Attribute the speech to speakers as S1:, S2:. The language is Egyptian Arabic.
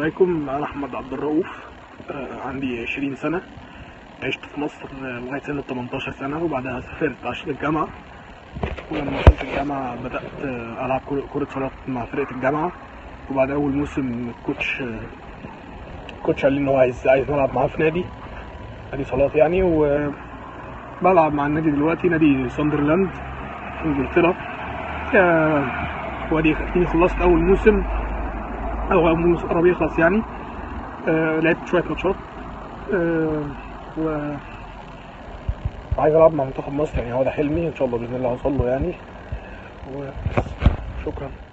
S1: عليكم انا احمد عبد الرؤوف آه، عندي 20 سنه عشت في مصر آه، لغايه سن 18 سنه وبعدها سافرت عشان الجامعه ولما وصلت الجامعه بدات آه، العب كرة- كره صالات مع فرقه الجامعه وبعد اول موسم الكوتش آه، الكوتش قال لي ان هو عايز عايز نلعب معاه في نادي نادي صالات يعني وبلعب مع النادي دلوقتي نادي ساندرلاند في انجلترا آه، وادي اديني خلصت اول موسم او اول موسم قرب يخلص يعني آه لعبت شويه ماتشات آه و عايز العب مع منتخب مصر يعني هو ده حلمي ان شاء الله باذن الله هوصل له يعني وشكرا